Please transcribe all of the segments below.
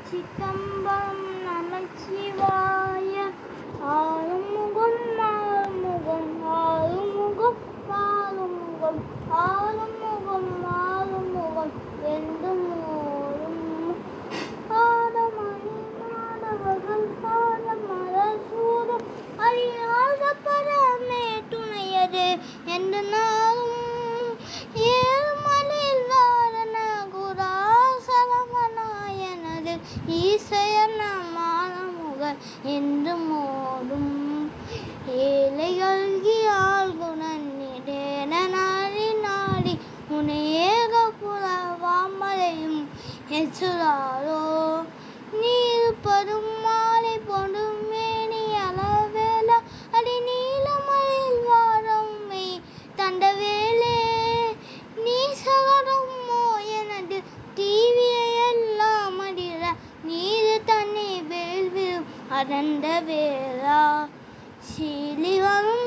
திருச்சித்தம்பரம் நமச்சிவாய ஆறுமுகம் ஆறுமுகம் ஆறுமுகம் ஆறுமுகம் ஆறுமுகம் ஆறுமுகம் என்றும் ஓடும் ஆடமணி மாணவர்கள் பாடமர சூடும் அறியாத பரமே துணையது என்று நாளும் ஏழுமலையில் வாரண குராசரமநாயனது ஈசையன மானமுக என்று மோடும் ஏழைகள்கியால் குணநிடேன நாடி நாடி உனையேக புல வாமலையும் எச்சுராரோ நீர் படும் மாலை பொடும் மேனி அளவேல அடி நீலமலையில் வாரம்மை தண்டவேலே நீ சகடமோ எனது தீவியை எல்லாம் அடிர நீது தன்னை வேள்வியும் அடந்த வேளா சீலிவரும்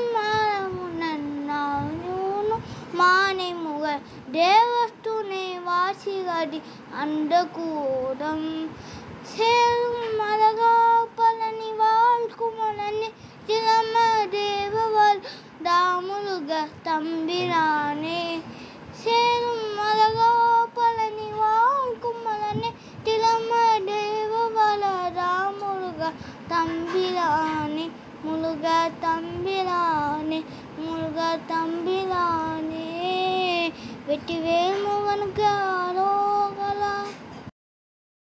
மரமுன்னும் மானை முக தேவஸ்துனை வாசிகடி அந்த கூடம் சேரும் மலகா பழனி வாழ்குமலனி திலம தேவவாள் தாமுருக தம்பிரானே சேரும் மலகா பழனி வாழ்குமலனி திலம தேவவாள ராமுருக தம்பிரானே முருக தம்பிரானே முருக தம்பிரானே வெற்றிவேல் முகனுக்கு ஆரோ